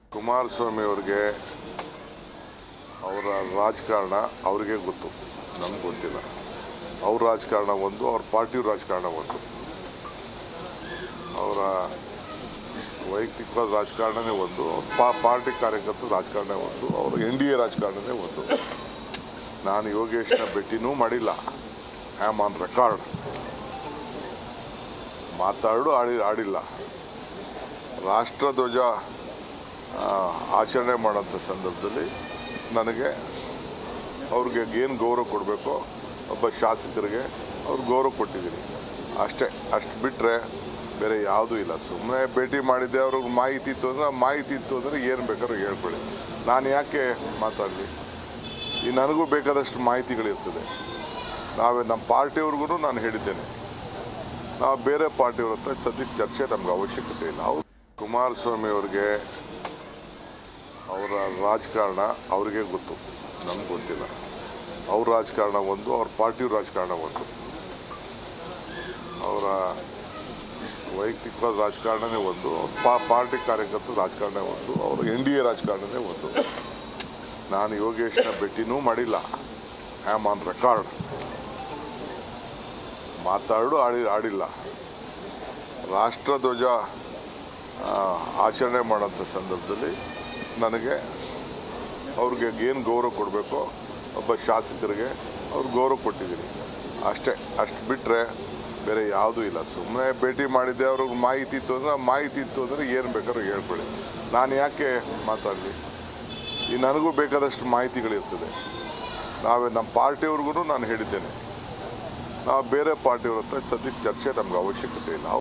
ಕುಮಾರಸ್ವಾಮಿ ಅವ್ರಿಗೆ ಅವರ ರಾಜಕಾರಣ ಅವ್ರಿಗೆ ಗೊತ್ತು ನಮ್ಗೆ ಗೊತ್ತಿಲ್ಲ ಅವ್ರ ರಾಜಕಾರಣ ಒಂದು ಅವ್ರ ಪಾರ್ಟಿ ರಾಜಕಾರಣ ಒಂದು ಅವರ ವೈಯಕ್ತಿಕವಾದ ರಾಜಕಾರಣನೇ ಒಂದು ಅವ್ರ ಪಾ ಪಾರ್ಟಿ ಕಾರ್ಯಕರ್ತರ ರಾಜಕಾರಣ ಒಂದು ಅವರು ಎನ್ ಡಿ ಎ ರಾಜಕಾರಣನೇ ಒಂದು ನಾನು ಯೋಗೇಶ್ನ ಭೇಟಿನೂ ಮಾಡಿಲ್ಲ ಆ್ಯಮ್ ಆನ್ ರೆಕಾರ್ಡ್ ಮಾತಾಡು ಆಡಿ ಆಡಿಲ್ಲ ರಾಷ್ಟ್ರಧ್ವಜ ಆ, ಆಚರಣೆ ಮಾಡೋಂಥ ಸಂದರ್ಭದಲ್ಲಿ ನನಗೆ ಅವ್ರಿಗೆ ಏನು ಗೌರವ ಕೊಡಬೇಕೋ ಒಬ್ಬ ಶಾಸಕರಿಗೆ ಅವ್ರು ಗೌರವ ಕೊಟ್ಟಿದ್ದೀನಿ ಅಷ್ಟೇ ಅಷ್ಟು ಬಿಟ್ಟರೆ ಬೇರೆ ಯಾವುದೂ ಇಲ್ಲ ಸುಮ್ಮನೆ ಭೇಟಿ ಮಾಡಿದ್ದೆ ಅವ್ರಿಗೆ ಮಾಹಿತಿ ಇತ್ತು ಅಂದರೆ ಆ ಮಾಹಿತಿ ಇತ್ತು ಅಂದರೆ ಏನು ಬೇಕಾದ್ರೂ ಹೇಳ್ಕೊಳ್ಳಿ ನಾನು ಯಾಕೆ ಮಾತಾಡಲಿ ಈ ನನಗೂ ಬೇಕಾದಷ್ಟು ಮಾಹಿತಿಗಳಿರ್ತದೆ ನಾವೇ ನಮ್ಮ ಪಾರ್ಟಿಯವ್ರಿಗೂ ನಾನು ಹೇಳಿದ್ದೇನೆ ನಾವು ಬೇರೆ ಪಾರ್ಟಿಯವ್ರ ಹತ್ರ ಸದ್ಯಕ್ಕೆ ಚರ್ಚೆ ನಮ್ಗೆ ಅವಶ್ಯಕತೆ ಇಲ್ಲ ಅವ್ರು ಕುಮಾರಸ್ವಾಮಿ ಅವ್ರಿಗೆ ಅವರ ರಾಜಕಾರಣ ಅವ್ರಿಗೆ ಗೊತ್ತು ನಮ್ಗೆ ಗೊತ್ತಿಲ್ಲ ಅವ್ರ ರಾಜಕಾರಣ ಒಂದು ಅವ್ರ ಪಾರ್ಟಿ ರಾಜಕಾರಣ ಒಂದು ಅವರ ವೈಯಕ್ತಿಕವಾದ ರಾಜಕಾರಣನೇ ಒಂದು ಅವ್ರ ಪಾ ಪಾರ್ಟಿ ಕಾರ್ಯಕರ್ತರ ರಾಜಕಾರಣ ಒಂದು ಅವರು ಎನ್ ಡಿ ಎ ರಾಜಕಾರಣನೇ ಒಂದು ನಾನು ಯೋಗೇಶ್ನ ಭೇಟಿನೂ ಮಾಡಿಲ್ಲ ಆ್ಯಮ್ ಆನ್ ರೆಕಾರ್ಡ್ ಮಾತಾಡು ಆಡಿ ಆಡಿಲ್ಲ ರಾಷ್ಟ್ರಧ್ವಜ ಆ, ಆಚರಣೆ ಮಾಡೋಂಥ ಸಂದರ್ಭದಲ್ಲಿ ನನಗೆ ಅವ್ರಿಗೆ ಏನು ಗೌರವ ಕೊಡಬೇಕೋ ಒಬ್ಬ ಶಾಸಕರಿಗೆ ಅವ್ರು ಗೌರವ ಕೊಟ್ಟಿದ್ದೀನಿ ಅಷ್ಟೇ ಅಷ್ಟು ಬಿಟ್ಟರೆ ಬೇರೆ ಯಾವುದೂ ಇಲ್ಲ ಸುಮ್ಮನೆ ಭೇಟಿ ಮಾಡಿದ್ದೆ ಅವ್ರಿಗೆ ಮಾಹಿತಿ ಇತ್ತು ಅಂದರೆ ಆ ಮಾಹಿತಿ ಇತ್ತು ಅಂದರೆ ಏನು ಬೇಕಾದ್ರೂ ಹೇಳ್ಕೊಳ್ಳಿ ನಾನು ಯಾಕೆ ಮಾತಾಡಲಿ ಈ ನನಗೂ ಬೇಕಾದಷ್ಟು ಮಾಹಿತಿಗಳಿರ್ತದೆ ನಾವೇ ನಮ್ಮ ಪಾರ್ಟಿಯವ್ರಿಗೂ ನಾನು ಹೇಳಿದ್ದೇನೆ ನಾವು ಬೇರೆ ಪಾರ್ಟಿಯವ್ರ ಹತ್ರ ಸದ್ಯಕ್ಕೆ ಚರ್ಚೆ ನಮ್ಗೆ ಅವಶ್ಯಕತೆ ಇಲ್ಲ